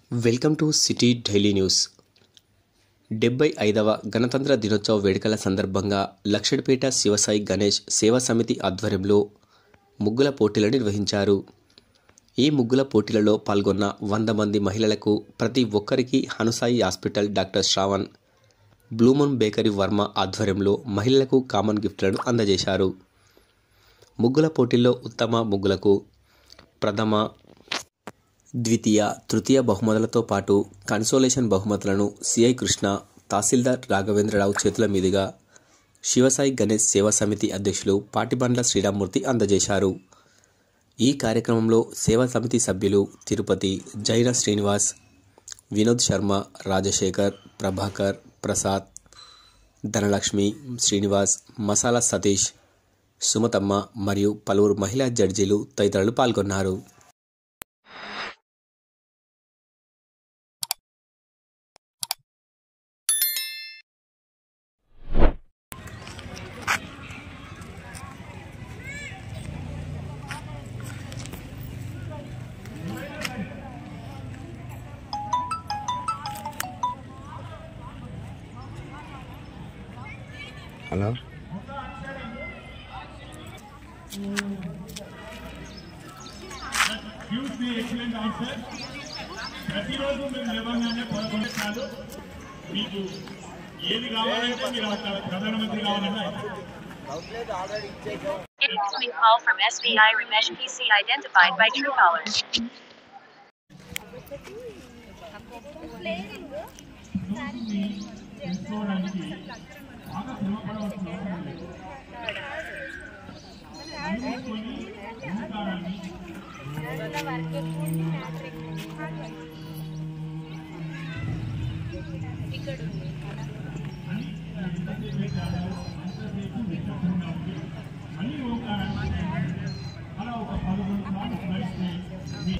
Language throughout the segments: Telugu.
Welcome to city daily news డెబ్బై ఐదవ గణతంత్ర దినోత్సవ వేడుకల సందర్భంగా లక్షడిపేట శివసాయి గణేష్ సేవా సమితి ఆధ్వర్యంలో ముగ్గుల పోటీలు నిర్వహించారు ఈ ముగ్గుల పోటీలలో పాల్గొన్న వంద మంది మహిళలకు ప్రతి ఒక్కరికి హనుసాయి హాస్పిటల్ డాక్టర్ శ్రావణ్ బ్లూమన్ బేకరీ వర్మ ఆధ్వర్యంలో మహిళలకు కామన్ గిఫ్ట్లను అందజేశారు ముగ్గుల పోటీల్లో ఉత్తమ ముగ్గులకు ప్రథమ ద్వితీయ తృతీయ బహుమతులతో పాటు కన్సోలేషన్ బహుమతులను సిఐ కృష్ణ తహసీల్దార్ రాఘవేంద్రరావు చేతుల మీదుగా శివసాయి గణేష్ సేవా సమితి అధ్యక్షులు పాటిబండ్ల శ్రీరామ్మూర్తి అందజేశారు ఈ కార్యక్రమంలో సేవా సమితి సభ్యులు తిరుపతి జైన శ్రీనివాస్ వినోద్ శర్మ రాజశేఖర్ ప్రభాకర్ ప్రసాద్ ధనలక్ష్మి శ్రీనివాస్ మసాలా సతీష్ సుమతమ్మ మరియు పలువురు మహిళా జడ్జీలు తదితరులు పాల్గొన్నారు hello gives the excellent answer ప్రతిరోజు మీరు లేవగానే పదకొండు సార్లు మీకు ఏది కావాలంటే మీరు అక్కడ ప్రధానమంత్రి కావాలంటే Incoming call from SBI Ramesh PC identified by Truecaller. తెలుసుకోవడానికి బాగా శ్రమపడవలసిన అవసరం లేదు అనుకొని ఓంకారాన్ని మళ్ళీ ఓంకారాన్ని అలా ఒక పదకొండు సార్లు స్మరిస్తే మీ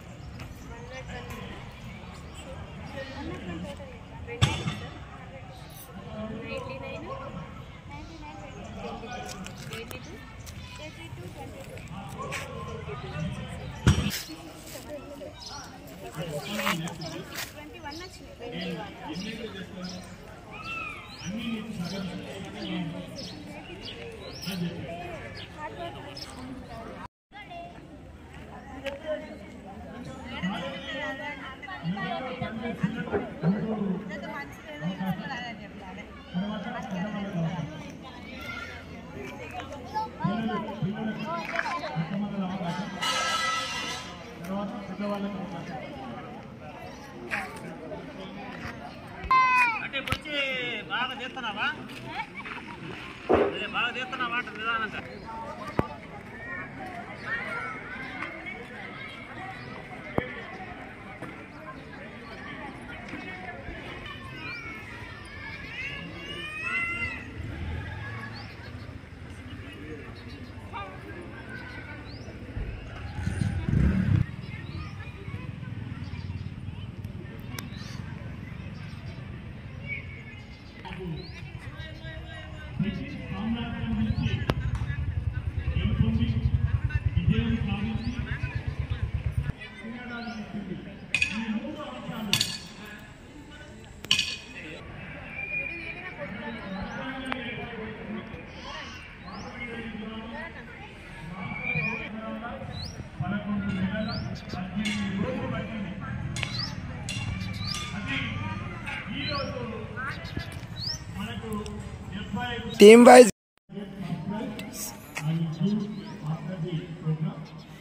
తర్వాత పెద్దవాళ్ళకి అవకాశం అంటే వచ్చి బాగా చేస్తున్నావా అదే బాగా చేస్తున్నావా అంటే నిదానంగా బ్రిటిష్ సామ్రాజ్యం నుంచి గెలుపొంది విజయం సాధించి తినడాన్ని ఇచ్చింది ఈ మూడు అంశాలు పదకొండు నెలల పద్దెనిమిది రోజులు పట్టింది అది ఈరోజు మనకు డెబ్బై ఐదు team wise and you after the program